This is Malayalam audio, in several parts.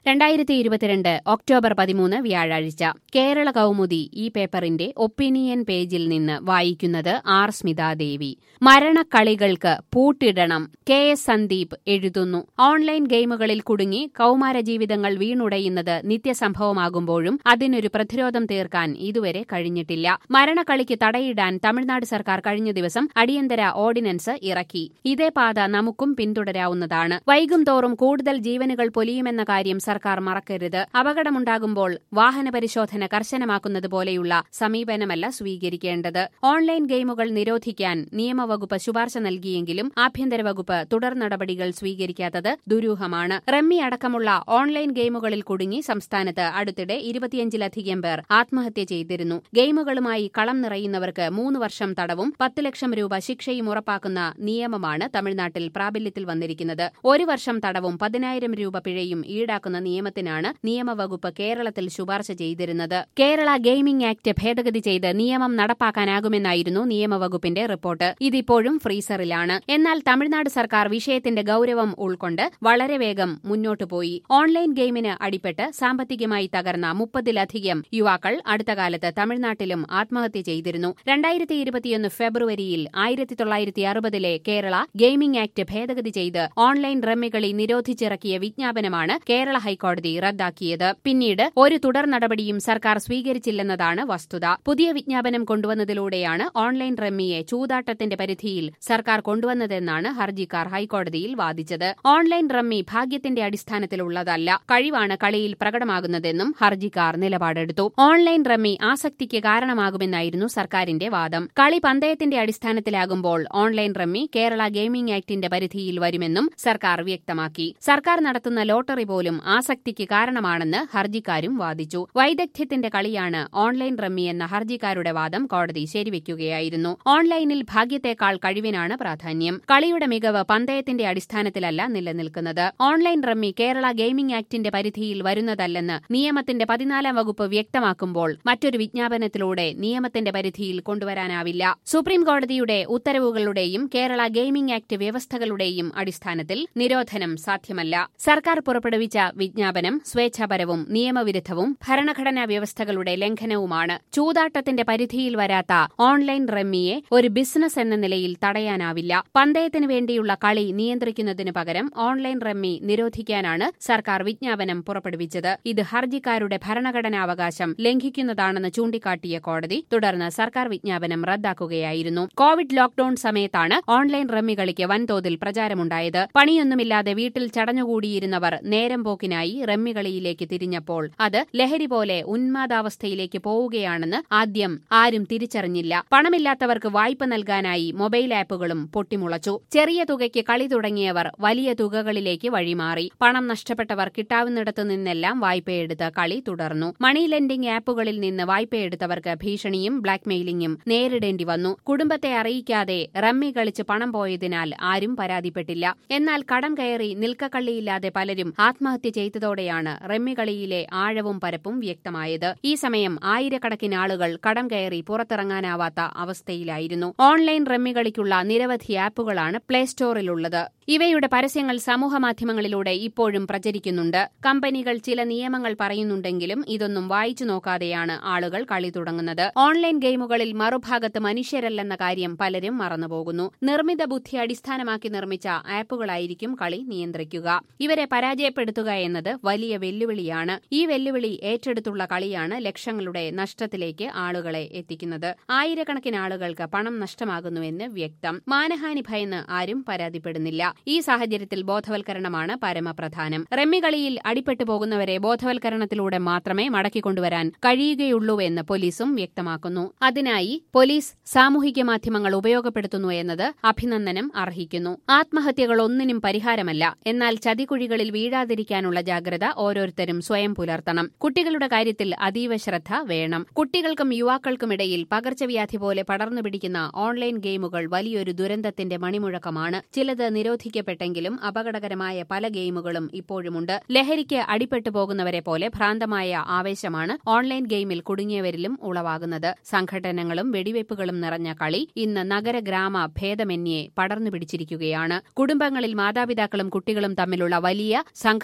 രണ്ടായിരത്തി ഇരുപത്തിരണ്ട് ഒക്ടോബർ പതിമൂന്ന് വ്യാഴാഴ്ച കേരള കൗമുദി ഈ പേപ്പറിന്റെ ഒപ്പീനിയൻ പേജിൽ നിന്ന് വായിക്കുന്നത് ആർ സ്മിതാദേവി മരണക്കളികൾക്ക് പൂട്ടിടണം കെ എസ് സന്ദീപ് എഴുതുന്നു ഓൺലൈൻ ഗെയിമുകളിൽ കുടുങ്ങി കൌമാര ജീവിതങ്ങൾ വീണുടയുന്നത് നിത്യസംഭവമാകുമ്പോഴും അതിനൊരു പ്രതിരോധം തീർക്കാൻ ഇതുവരെ കഴിഞ്ഞിട്ടില്ല മരണക്കളിക്ക് തടയിടാൻ തമിഴ്നാട് സർക്കാർ കഴിഞ്ഞ ദിവസം അടിയന്തര ഓർഡിനൻസ് ഇറക്കി ഇതേ പാത നമുക്കും പിന്തുടരാവുന്നതാണ് വൈകും തോറും കൂടുതൽ ജീവനുകൾ പൊലിയുമെന്ന കാര്യം സർക്കാർ മറക്കരുത് അപകടമുണ്ടാകുമ്പോൾ വാഹന പരിശോധന കർശനമാക്കുന്നത് പോലെയുള്ള സമീപനമല്ല സ്വീകരിക്കേണ്ടത് ഓൺലൈൻ ഗെയിമുകൾ നിരോധിക്കാൻ നിയമവകുപ്പ് ശുപാർശ നൽകിയെങ്കിലും ആഭ്യന്തര വകുപ്പ് തുടർ നടപടികൾ സ്വീകരിക്കാത്തത് ദുരൂഹമാണ് റമ്മി അടക്കമുള്ള ഓൺലൈൻ ഗെയിമുകളിൽ കുടുങ്ങി സംസ്ഥാനത്ത് അടുത്തിടെ ഇരുപത്തിയഞ്ചിലധികം പേർ ആത്മഹത്യ ചെയ്തിരുന്നു ഗെയിമുകളുമായി കളം നിറയുന്നവർക്ക് മൂന്ന് വർഷം തടവും പത്ത് ലക്ഷം രൂപ ശിക്ഷയും ഉറപ്പാക്കുന്ന നിയമമാണ് തമിഴ്നാട്ടിൽ പ്രാബല്യത്തിൽ വന്നിരിക്കുന്നത് ഒരു വർഷം തടവും പതിനായിരം രൂപ പിഴയും ഈടാക്കുന്ന നിയമത്തിനാണ് നിയമവകുപ്പ് കേരളത്തിൽ ശുപാർശ ചെയ്തിരുന്നത് കേരള ഗെയിമിംഗ് ആക്ട് ഭേദഗതി ചെയ്ത് നിയമം നടപ്പാക്കാനാകുമെന്നായിരുന്നു നിയമവകുപ്പിന്റെ റിപ്പോർട്ട് ഇതിപ്പോഴും ഫ്രീസറിലാണ് എന്നാൽ തമിഴ്നാട് സർക്കാർ വിഷയത്തിന്റെ ഗൌരവം ഉൾക്കൊണ്ട് വളരെ വേഗം മുന്നോട്ടു പോയി ഓൺലൈൻ ഗെയിമിന് അടിപ്പെട്ട് സാമ്പത്തികമായി തകർന്ന മുപ്പതിലധികം യുവാക്കൾ അടുത്ത കാലത്ത് തമിഴ്നാട്ടിലും ആത്മഹത്യ ചെയ്തിരുന്നു രണ്ടായിരത്തി ഇരുപത്തിയൊന്ന് ഫെബ്രുവരിയിൽ ആയിരത്തി തൊള്ളായിരത്തി അറുപതിലെ കേരള ഗെയിമിംഗ് ആക്ട് ഭേദഗതി ചെയ്ത് ഓൺലൈൻ റമ്മികളി നിരോധിച്ചിറക്കിയ വിജ്ഞാപനമാണ് കേരള ഹൈക്കോടതി റദ്ദാക്കിയത് പിന്നീട് ഒരു തുടർ നടപടിയും സർക്കാർ സ്വീകരിച്ചില്ലെന്നതാണ് വസ്തുത പുതിയ വിജ്ഞാപനം കൊണ്ടുവന്നതിലൂടെയാണ് ഓൺലൈൻ റമ്മിയെ ചൂതാട്ടത്തിന്റെ പരിധിയിൽ സർക്കാർ കൊണ്ടുവന്നതെന്നാണ് ഹർജിക്കാർ ഹൈക്കോടതിയിൽ വാദിച്ചത് ഓൺലൈൻ റമ്മി ഭാഗ്യത്തിന്റെ അടിസ്ഥാനത്തിലുള്ളതല്ല കഴിവാണ് കളിയിൽ പ്രകടമാകുന്നതെന്നും ഹർജിക്കാർ നിലപാടെടുത്തു ഓൺലൈൻ റമ്മി ആസക്തിക്ക് കാരണമാകുമെന്നായിരുന്നു സർക്കാരിന്റെ വാദം കളി പന്തയത്തിന്റെ അടിസ്ഥാനത്തിലാകുമ്പോൾ ഓൺലൈൻ റമ്മി കേരള ഗെയിമിംഗ് ആക്ടിന്റെ പരിധിയിൽ വരുമെന്നും സർക്കാർ വ്യക്തമാക്കി സർക്കാർ നടത്തുന്ന ലോട്ടറി പോലും ആസക്തിക്ക് കാരണമാണെന്ന് ഹർജിക്കാരും വാദിച്ചു വൈദഗ്ധ്യത്തിന്റെ കളിയാണ് ഓൺലൈൻ റമ്മി എന്ന ഹർജിക്കാരുടെ വാദം കോടതി ശരിവയ്ക്കുകയായിരുന്നു ഓൺലൈനിൽ ഭാഗ്യത്തേക്കാൾ കഴിവിനാണ് പ്രാധാന്യം കളിയുടെ മികവ് പന്തയത്തിന്റെ അടിസ്ഥാനത്തിലല്ല നിലനിൽക്കുന്നത് ഓൺലൈൻ റമ്മി കേരള ഗെയിമിംഗ് ആക്ടിന്റെ പരിധിയിൽ വരുന്നതല്ലെന്ന് നിയമത്തിന്റെ പതിനാലാം വകുപ്പ് വ്യക്തമാക്കുമ്പോൾ മറ്റൊരു വിജ്ഞാപനത്തിലൂടെ നിയമത്തിന്റെ പരിധിയിൽ കൊണ്ടുവരാനാവില്ല സുപ്രീം കോടതിയുടെ ഉത്തരവുകളുടെയും കേരള ഗെയിമിംഗ് ആക്ട് വ്യവസ്ഥകളുടെയും അടിസ്ഥാനത്തിൽ നിരോധനം സാധ്യമല്ല സർക്കാർ പുറപ്പെടുവിച്ച വിജ്ഞാപനം സ്വേച്ഛാപരവും നിയമവിരുദ്ധവും ഭരണഘടനാ വ്യവസ്ഥകളുടെ ലംഘനവുമാണ് ചൂതാട്ടത്തിന്റെ പരിധിയിൽ വരാത്ത ഓൺലൈൻ റമ്മിയെ ഒരു ബിസിനസ് എന്ന നിലയിൽ തടയാനാവില്ല പന്തയത്തിനു വേണ്ടിയുള്ള കളി നിയന്ത്രിക്കുന്നതിനു പകരം ഓൺലൈൻ റമ്മി നിരോധിക്കാനാണ് സർക്കാർ വിജ്ഞാപനം പുറപ്പെടുവിച്ചത് ഇത് ഹർജിക്കാരുടെ ഭരണഘടനാവകാശം ലംഘിക്കുന്നതാണെന്ന് ചൂണ്ടിക്കാട്ടിയ കോടതി തുടർന്ന് സർക്കാർ വിജ്ഞാപനം റദ്ദാക്കുകയായിരുന്നു കോവിഡ് ലോക്ഡൌൺ സമയത്താണ് ഓൺലൈൻ റമ്മി കളിക്ക് വൻതോതിൽ പ്രചാരമുണ്ടായത് പണിയൊന്നുമില്ലാതെ വീട്ടിൽ ചടഞ്ഞുകൂടിയിരുന്നവർ നേരം പോക്കിനായി റമ്മികളിയിലേക്ക് തിരിഞ്ഞപ്പോൾ അത് ലഹരി പോലെ ഉന്മാദാവസ്ഥയിലേക്ക് പോവുകയാണെന്ന് ആദ്യം ആരും തിരിച്ചറിഞ്ഞില്ല പണമില്ലാത്തവർക്ക് വായ്പ നൽകാനായി മൊബൈൽ ആപ്പുകളും പൊട്ടിമുളച്ചു ചെറിയ തുകയ്ക്ക് കളി തുടങ്ങിയവർ വലിയ തുകകളിലേക്ക് വഴിമാറി പണം നഷ്ടപ്പെട്ടവർ കിട്ടാവുന്നിടത്തു നിന്നെല്ലാം വായ്പയെടുത്ത് കളി തുടർന്നു മണി ലെൻഡിംഗ് ആപ്പുകളിൽ നിന്ന് വായ്പയെടുത്തവർക്ക് ഭീഷണിയും ബ്ലാക്ക്മെയിലിംഗും നേരിടേണ്ടി വന്നു കുടുംബത്തെ അറിയിക്കാതെ റമ്മി കളിച്ച് പണം പോയതിനാൽ ആരും പരാതിപ്പെട്ടില്ല എന്നാൽ കടം കയറി നിൽക്കക്കള്ളിയില്ലാതെ പലരും ആത്മഹത്യ ചെയ്തതോടെയാണ് റമ്മി കളിയിലെ ആഴവും പരപ്പും വ്യക്തമായത് ഈ സമയം ആയിരക്കണക്കിന് ആളുകൾ കടം കയറി പുറത്തിറങ്ങാനാവാത്ത അവസ്ഥയിലായിരുന്നു ഓൺലൈൻ റമ്മി കളിക്കുള്ള നിരവധി ആപ്പുകളാണ് പ്ലേ സ്റ്റോറിലുള്ളത് ഇവയുടെ പരസ്യങ്ങൾ സമൂഹമാധ്യമങ്ങളിലൂടെ ഇപ്പോഴും പ്രചരിക്കുന്നുണ്ട് കമ്പനികൾ ചില നിയമങ്ങൾ പറയുന്നുണ്ടെങ്കിലും ഇതൊന്നും വായിച്ചു നോക്കാതെയാണ് ആളുകൾ കളി തുടങ്ങുന്നത് ഓൺലൈൻ ഗെയിമുകളിൽ മറുഭാഗത്ത് മനുഷ്യരല്ലെന്ന കാര്യം പലരും മറന്നുപോകുന്നു നിർമ്മിത ബുദ്ധി അടിസ്ഥാനമാക്കി നിർമ്മിച്ച ആപ്പുകളായിരിക്കും കളി നിയന്ത്രിക്കുക ഇവരെ പരാജയപ്പെടുത്തുക എന്നത് വലിയ വെല്ലുവിളിയാണ് ഈ വെല്ലുവിളി ഏറ്റെടുത്തുള്ള കളിയാണ് ലക്ഷങ്ങളുടെ നഷ്ടത്തിലേക്ക് ആളുകളെ എത്തിക്കുന്നത് ആയിരക്കണക്കിന് ആളുകൾക്ക് പണം നഷ്ടമാകുന്നുവെന്ന് വ്യക്തം മാനഹാനി ഭയന്ന് ആരും പരാതിപ്പെടുന്നില്ല ഈ സാഹചര്യത്തിൽ ബോധവൽക്കരണമാണ് പരമപ്രധാനം റമ്മി കളിയിൽ അടിപ്പെട്ടു പോകുന്നവരെ ബോധവൽക്കരണത്തിലൂടെ മാത്രമേ മടക്കിക്കൊണ്ടുവരാൻ കഴിയുകയുള്ളൂവെന്ന് പോലീസും വ്യക്തമാക്കുന്നു അതിനായി പോലീസ് സാമൂഹിക മാധ്യമങ്ങൾ ഉപയോഗപ്പെടുത്തുന്നു എന്നത് അഭിനന്ദനം അർഹിക്കുന്നു ആത്മഹത്യകൾ ഒന്നിനും പരിഹാരമല്ല എന്നാൽ ചതിക്കുഴികളിൽ വീഴാതിരിക്കാനുള്ള ജാഗ്രത ഓരോരുത്തരും സ്വയം പുലർത്തണം കുട്ടികളുടെ കാര്യത്തിൽ അതീവ ശ്രദ്ധ വേണം കുട്ടികൾക്കും യുവാക്കൾക്കുമിടയിൽ പകർച്ചവ്യാധി പോലെ പടർന്നു പിടിക്കുന്ന ഓൺലൈൻ ഗെയിമുകൾ വലിയൊരു ദുരന്തത്തിന്റെ മണിമുഴക്കമാണ് ചിലത് നിരോധിക്കപ്പെട്ടെങ്കിലും അപകടകരമായ പല ഗെയിമുകളും ഇപ്പോഴുമുണ്ട് ലഹരിക്ക് അടിപ്പെട്ടു പോകുന്നവരെ പോലെ ഭ്രാന്തമായ ആവേശമാണ് ഓൺലൈൻ ഗെയിമിൽ കുടുങ്ങിയവരിലും ഉളവാകുന്നത് സംഘടനകളും വെടിവയ്പ്പുകളും നിറഞ്ഞ കളി ഇന്ന് നഗര ഗ്രാമ ഭേദമന്യേ പടർന്നു പിടിച്ചിരിക്കുകയാണ് കുടുംബങ്ങളിൽ മാതാപിതാക്കളും കുട്ടികളും തമ്മിലുള്ള വലിയ സംഘർഷങ്ങൾ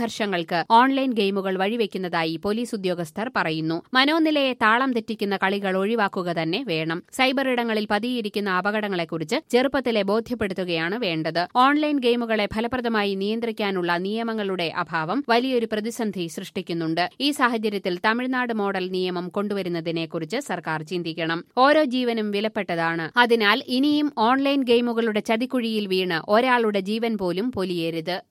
കുറ്റകൃത്യങ്ങൾക്ക് ഓൺലൈൻ ഗെയിമുകൾ വഴിവെക്കുന്നതായി പോലീസ് ഉദ്യോഗസ്ഥർ പറയുന്നു മനോനിലയെ താളം തെറ്റിക്കുന്ന കളികൾ ഒഴിവാക്കുക തന്നെ വേണം സൈബർ ഇടങ്ങളിൽ പതിയിരിക്കുന്ന അപകടങ്ങളെക്കുറിച്ച് ചെറുപ്പത്തിലെ ബോധ്യപ്പെടുത്തുകയാണ് വേണ്ടത് ഓൺലൈൻ ഗെയിമുകളെ ഫലപ്രദമായി നിയന്ത്രിക്കാനുള്ള നിയമങ്ങളുടെ അഭാവം വലിയൊരു പ്രതിസന്ധി സൃഷ്ടിക്കുന്നുണ്ട് ഈ സാഹചര്യത്തിൽ തമിഴ്നാട് മോഡൽ നിയമം കൊണ്ടുവരുന്നതിനെക്കുറിച്ച് സർക്കാർ ചിന്തിക്കണം ഓരോ ജീവനും വിലപ്പെട്ടതാണ് അതിനാൽ ഇനിയും ഓൺലൈൻ ഗെയിമുകളുടെ ചതിക്കുഴിയിൽ വീണ് ഒരാളുടെ ജീവൻ പോലും പൊലിയരുത്